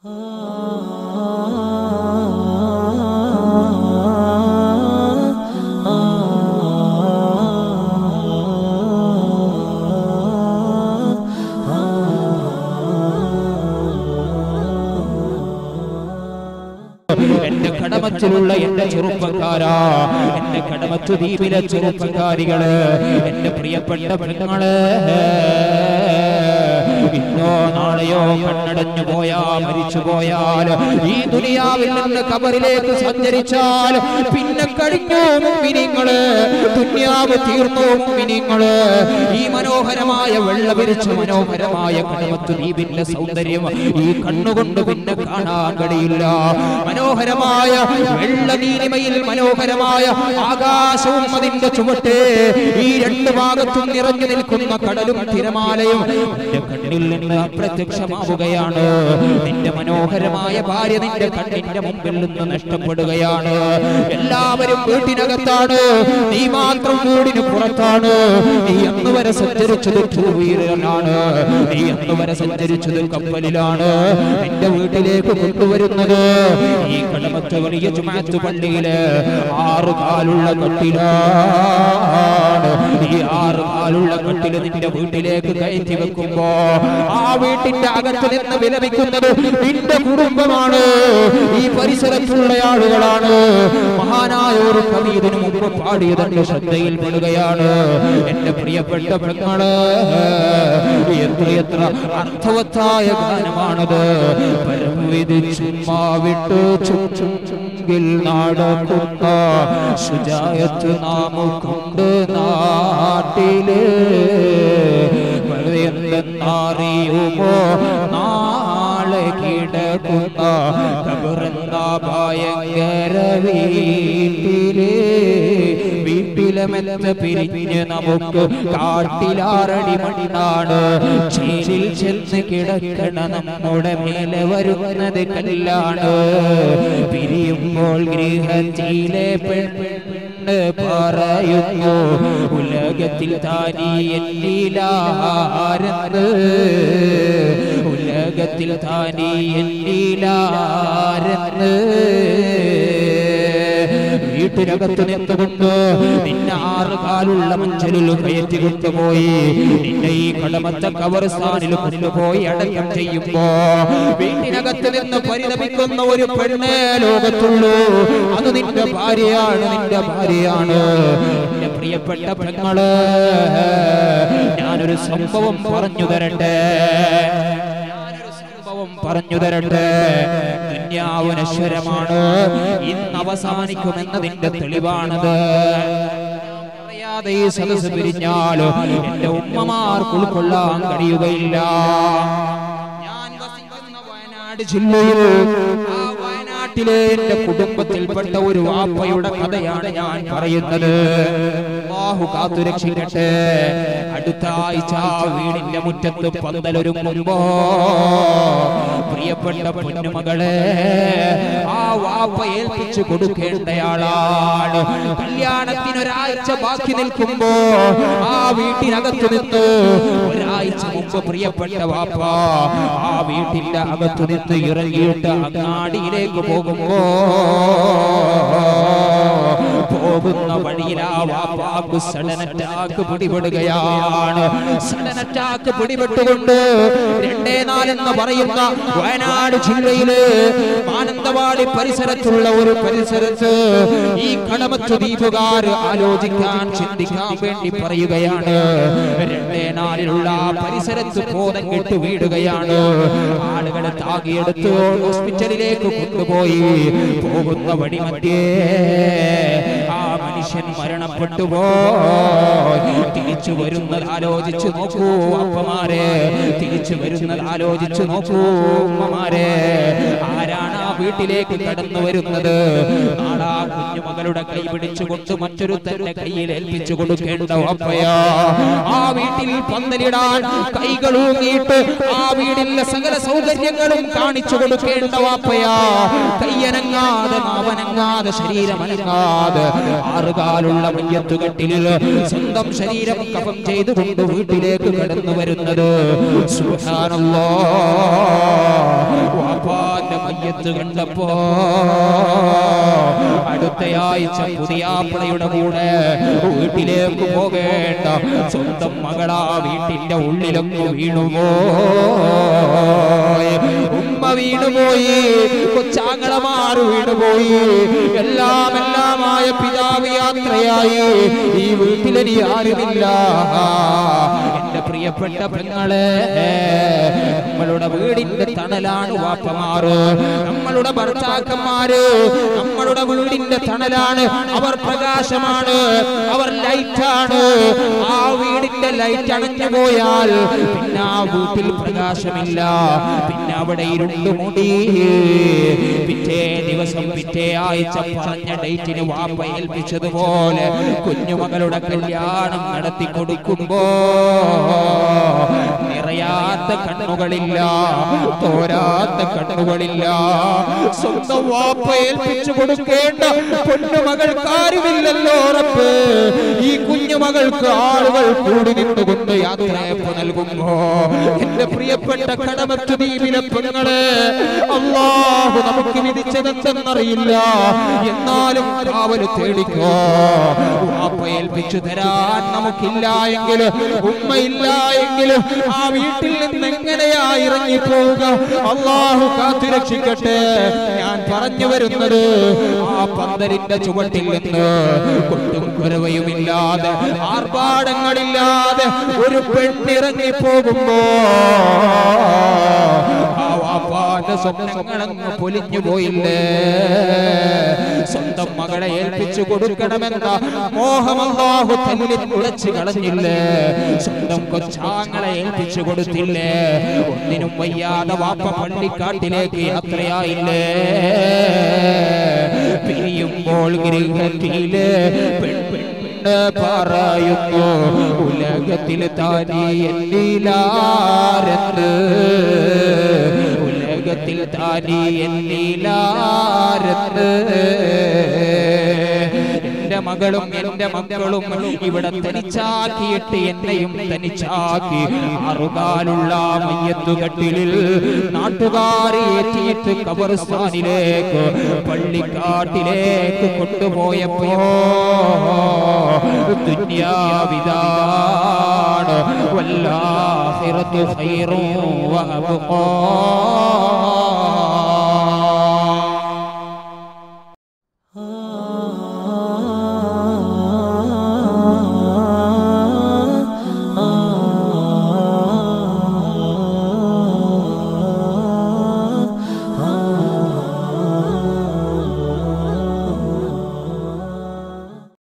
എന്റെ കടമച്ചിലുള്ള എന്റെ ചെറുപ്പക്കാരാ എന്റെ കടമച്ചു ദ്വീപിലെ ചെറുപ്പക്കാരികള് എന്റെ പ്രിയപ്പെട്ട പെണ്ണുങ്ങള് ഇന്നോ നാളെയോ കണ്ണടഞ്ഞു പോയാ മരിച്ചു പോയാൽ ഈ ദുനിയാവിൽ നിന്ന് കബറിലേക്ക് സഞ്ചരിച്ചാൽ പിന്നെ കഴിഞ്ഞു മുമ്പിനിങ്ങള് ദുനിയാവ് തീർന്നു മുമ്പിനിങ്ങള് ഈ മനോഹരമായ വെള്ള വിരിച്ച മനോഹരമായ കടമത്തു ദ്വീപിന്റെ സൗന്ദര്യം ഈ കണ്ണുകൊണ്ട് പിന്നെ കാണാൻ കഴിയില്ല മനോഹരമായ വെള്ള നീലിമയിൽ മനോഹരമായ ആകാശവും അതിന്റെ ചുവട്ട് ഈ രണ്ട് ഭാഗത്തും നിറഞ്ഞു നിൽക്കുന്ന കടലും തിരമാലയും നിന്റെ കണ്ണിൽ നിന്ന് അപ്രത്യക്ഷമാവുകയാണ് നിന്റെ മനോഹരമായ ഭാര്യ നിന്റെ കണ്ണിന്റെ മുമ്പിൽ നിന്ന് നഷ്ടപ്പെടുകയാണ് എല്ലാവരും വീട്ടിനകത്താണ് നീ മാത്രം വീടിന് പുറത്താണ് നീ അന്ന് വരെ സഞ്ചരിച്ചത് ടൂ വീലറിലാണ് നീ അന്ന് വരെ സഞ്ചരിച്ചത് കപ്പലിലാണ് നിന്റെ വീട്ടിലേക്ക് കൊണ്ടുവരുന്നത് ഈ കടമത്ത് വലിയ ജുമാത്ത് പള്ളിയില് ആറു കാലുള്ള കട്ടിലാണ് ഈ ആറ് കാലുള്ള കട്ടില് നിന്റെ വീട്ടിലേക്ക് കയറ്റി വെക്കുമ്പോ ആ വീട്ടിന്റെ അകത്ത് നിന്ന് വിലപിക്കുന്നത് നിന്റെ കുടുംബമാണ് ഈ പരിസരത്തുള്ള ആളുകളാണ് മഹാനായ ഒരു കവി ഇതിനു മുമ്പ് പാടിയതെന്റെ ശ്രദ്ധയിൽപ്പെടുകയാണ് എന്റെ പ്രിയപ്പെട്ട പെങ്ങള് എത്രയെത്ര അർത്ഥവത്തായ ഗാനമാണത് പരം വിധിച്ചുമ്മാ വിട്ടു ചുങ്കിൽ നടക്കുന്ന ശുചായത്ത് നാമുക്കുണ്ട് നാട്ടില് എന്തെന്നറിയുമോ നാളെ കിടക്കുന്ന കബറെന്ന ഭയങ്കര വീട്ടില് വീട്ടിലെ മെത്ത പിരിഞ്ഞ് നമുക്ക് കാട്ടിലാറടി മണ്ണാണ് ചേരിൽ ചെന്ന് കിടക്കണ നമ്മുടെ മേലെ വരുന്നത് കല്ലാണ് പിരിയുമ്പോൾ ഗൃഹത്തിലെ പെണ്ണ് പറയുന്നു ഉലകത്തിൽ താനി എന്നിലാരെന്ന് ഉലകത്തിൽ താനി എന്നിലാരെന്ന് വീട്ടിനകത്ത് നിന്നുകൊണ്ട് നിന്നെ ആറ് കാലുള്ള മഞ്ചലിൽ കയറ്റി കൊണ്ടുപോയി നിന്നെ ഈ കടമത്തെ കവർസ്ഥാനിൽ കൊണ്ടുപോയി അടക്കം ചെയ്യുമ്പോ വീട്ടിനകത്ത് നിന്ന് പരിതപിക്കുന്ന ഒരു പെണ്ണേ ലോകത്തുള്ളൂ അത് നിന്റെ ഭാര്യയാണ് നിന്റെ ഭാര്യയാണ് എന്റെ പ്രിയപ്പെട്ട പെങ്ങള് ഞാനൊരു സംഭവം പറഞ്ഞു തരട്ടെ ഞാനൊരു സംഭവം പറഞ്ഞു തരട്ടെ ദുന്യാവ് നശ്വരമാണ് ഇന്ന് അവസാനിക്കുമെന്നതിന്റെ തെളിവാണത് അറിയാതെ ഈ സദസ് പിരിഞ്ഞാലോ എന്റെ ഉമ്മമാർക്ക് ഉൾക്കൊള്ളാൻ കഴിയുകയില്ല ഞാൻ വസിക്കുന്ന വയനാട് ജില്ലയിൽ ആ വയനാട്ടിലെ എന്റെ കുടുംബത്തിൽപ്പെട്ട ഒരു വാപ്പയുടെ കഥയാണ് ഞാൻ പറയുന്നത് അല്ലാഹു കാത്തുരക്ഷിക്കട്ടെ അടുത്ത ആഴ്ച വീടിന്റെ മുറ്റത്ത് പന്തലൊരുങ്ങുമ്പോ പ്രിയപ്പെട്ട പൊന്നുമകളെ ആ വാപ്പ ഏൽപ്പിച്ചു കൊടുക്കേണ്ടയാളാണ് കല്യാണത്തിന് ഒരാഴ്ച ബാക്കി നിൽക്കുമ്പോ ആ വീട്ടിനകത്ത് നിന്ന് ഒരാഴ്ച മുമ്പ് പ്രിയപ്പെട്ട വാപ്പ ആ വീട്ടിന്റെ അകത്ത് നിന്ന് ഇറങ്ങിയിട്ട് അങ്ങാടിയിലേക്ക് പോകുമ്പോ പോകുന്ന വഴിയിൽ ആ വാപ്പാക്ക് സഡൻ അറ്റാക്ക് പിടിപെടുകയാണ് സഡൻ അറ്റാക്ക് പിടിപെട്ടുകൊണ്ട് രണ്ടേ നാലെന്ന് പറയുന്ന വയനാട് ജില്ലയില് മാനന്തവാടി പരിസരത്തുള്ള ഒരു പരിസരത്ത് ഈ കടമത്തു ദ്വീപുകാർ ആലോചിക്കാൻ ചിന്തിക്കാൻ വേണ്ടി പറയുകയാണ് രണ്ടേ നാലിലുള്ള ആ പരിസരത്ത് ബോധം കെട്ട് വീടുകയാണ് ആളുകളെ താകിയെടുത്ത് ഹോസ്പിറ്റലിലേക്ക് കൊണ്ടുപോയി പോകുന്ന വഴി മധ്യേ ആ മനുഷ്യൻ മരണപ്പെട്ടു പോയി തിരിച്ചു വരുന്നത് ആലോചിച്ചു നോക്കൂ അപ്പമാരെ തിരിച്ചു വരുന്നത് ആലോചിച്ചു നോക്കൂ ഉമ്മമാരെ ആരാണ് ആ വീട്ടിലേക്ക് കടന്നു വരുന്നത് നാളാ കുഞ്ഞുമകളുടെ കൈ പിടിച്ചുകൊണ്ട് മറ്റൊരു തന്റെ കയ്യിൽ ഏൽപ്പിച്ചു കൊടുക്കേണ്ട അപ്പയാ ആ വീട്ടിൽ പന്തലിടാൻ കൈകളൂങ്ങിയിട്ട് ആ വീടിലെ സകല സൗകര്യങ്ങളും കാണിച്ചു കൊടുക്കേണ്ട വാപ്പയാ കയ്യനങ്ങാതെ നാവനങ്ങാതെ ശരീരമനങ്ങാതെ ആറുകാലുള്ള മയ്യത്തുകെട്ടിൽ സ്വന്തം ശരീരം കഫം ചെയ്തുകൊണ്ട് വീട്ടിലേക്ക് കടന്നു വരുന്നത് സുബ്ഹാനല്ലാഹ് വാപ്പാ മയ്യത്ത് കണ്ടപ്പോ അടുത്തയാഴ്ച പുതിയാപ്പിളയുടെ കൂടെ വീട്ടിലേക്ക് പോകേണ്ട സ്വന്തം മകളാ വീട്ടിന്റെ ഉള്ളിലൊക്കെ വീണുപോ ഉമ്മ വീണുപോയി കൊച്ചാങ്ങളമാർ വീണുപോയി എല്ലാം എല്ലാമായ പിതാവ് യാത്രയായി ഈ വീട്ടിലിനി ആരുമില്ല എന്റെ പ്രിയപ്പെട്ട പെങ്ങളെ നമ്മളുടെ വീടിന്റെ തണലാണ് വാപ്പമാറ് നമ്മളുടെ ഭർത്താക്കന്മാര് നമ്മളുടെ വീടിന്റെ തണലാണ് അവർ പ്രകാശമാണ് അവർ ലൈറ്റാണ് ആ വീടിന്റെ ലൈറ്റ് അണഞ്ഞു പോയാൽ പിന്നെ ആ വീട്ടിൽ പ്രകാശമില്ല പിന്നെ അവിടെ ഇരുണ്ട് മൂടി പിറ്റേ ദിവസം പിറ്റേ ആഴ്ച പറഞ്ഞ ഡേറ്റിന് വാപ്പ ഏൽപ്പിച്ചതുപോലെ കുഞ്ഞുമകളുടെ കല്യാണം നടത്തി കൊടുക്കുമ്പോ നിറയാത്ത കണ്ണുകളില്ല തോരാത്ത കണ്ണുകളില്ല സ്വന്തം വാപ്പ ഏൽപ്പിച്ചു കൊടുക്കേണ്ട പൊന്നുമകൾക്ക് ആരുമില്ലല്ലോ ഉറപ്പ് ഈ കുഞ്ഞുമകൾക്ക് ആളുകൾ കൂടി നിന്നുകൊണ്ട് യാത്രയപ്പ് നൽകുമ്പോ എന്റെ പ്രിയപ്പെട്ട കടമറ്റു ദ്വീപിലെ പെങ്ങളെ അള്ളാഹു നമുക്ക് വിധിച്ചതെന്തെന്നറിയില്ല എന്നാലും കാവല് തേടിക്കോ വാപ്പ ഏൽപ്പിച്ചു തരാൻ നമുക്കില്ല എങ്കിൽ ഉമ്മയില്ല എങ്കിൽ ആ വീട്ടിൽ നിന്ന് എങ്ങനെയാ ഇറങ്ങിപ്പോവുക അള്ളാഹു കാത്തുരക്ഷിക്കട്ടെ ഞാൻ പറഞ്ഞു വരുന്നത് ആ പന്തലിന്റെ ചുവട്ടിൽ നിന്ന് കൊട്ടും കുരവയുമില്ലാതെ ആർഭാടങ്ങളില്ലാതെ ഒരു പെണ്ണിറങ്ങി പോകുമ്പോ ആ വാപ്പാന്റെ സ്വപ്നങ്ങളങ്ങ് പൊലിഞ്ഞു പോയില്ലേ സ്വന്തം മകളെ ഏൽപ്പിച്ചു കൊടുക്കണമെന്ന മോഹമല്ലാഹു തല്ലിൽ ഉളച്ചു കളഞ്ഞില്ലേ സ്വന്തം കൊച്ചാങ്ങളെ ഏൽപ്പിച്ചു കൊടുത്തില്ലേ ഒന്നിനും വയ്യാതെ വാപ്പ പള്ളിക്കാട്ടിലേക്ക് യാത്രയായില്ലേ പിരിയുമ്പോൾ ഗൃഹത്തിലെ പെൺ പെണ്ണ് പറയുന്നു ഉലകത്തിൽ താനീ എന്നിലാരെന്ന് ഉലകത്തിൽ താനീ എന്നിലാരെന്ന് എന്റെ മകളും എന്റെ മക്കളും ഇവിടെ തനിച്ചാക്കിയിട്ട് എന്നെയും തനിച്ചാക്കി അറുകാലുള്ള മയ്യത്തുകട്ടിലിൽ നാട്ടുകാരെ ഏറ്റിയിട്ട് കബർസ്ഥാനിലേക്ക് പള്ളിക്കാട്ടിലേക്ക് കൊണ്ടുപോയപ്പോ ദുന്യാവിതാണ് വല്ലാഹിറത്തു ഖൈറും വഅബ്ഖാ